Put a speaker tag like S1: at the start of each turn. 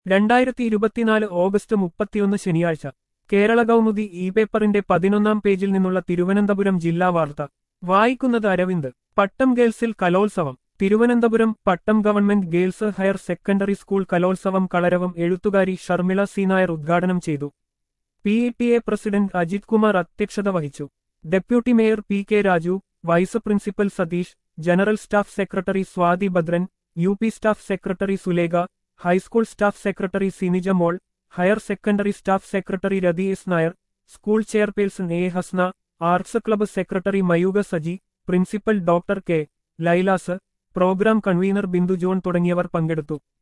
S1: രണ്ടായിരത്തി ഇരുപത്തിനാല് ഓഗസ്റ്റ് മുപ്പത്തിയൊന്ന് ശനിയാഴ്ച കേരള കൗമുദി ഇ പേപ്പറിന്റെ പതിനൊന്നാം പേജിൽ നിന്നുള്ള തിരുവനന്തപുരം ജില്ലാ വാർത്ത വായിക്കുന്നത് അരവിന്ദ് പട്ടം ഗേൾസിൽ കലോത്സവം Thiruvananthapuram Pattom government girls higher secondary school കലോത്സവം കളരവം എഴുത്തുകാരി ഷർമിള സി നായർ ഉദ്ഘാടനം ചെയ്തു P E T A president Ajith Kumar അധ്യക്ഷത വഹിച്ചു deputy mayor P K Raju vice principal Satheesh general staff secretary Swathi Bhadran U P staff secretary Sulekha high school staff secretary Sinija Mol higher secondary staff secretary Rathi S Nair school chairperson A Hasna arts club secretary Mayuka Saji principal doctor K ലൈലാസ് program convener Bindu John തുടങ്ങിയവർ പങ്കെടുത്തു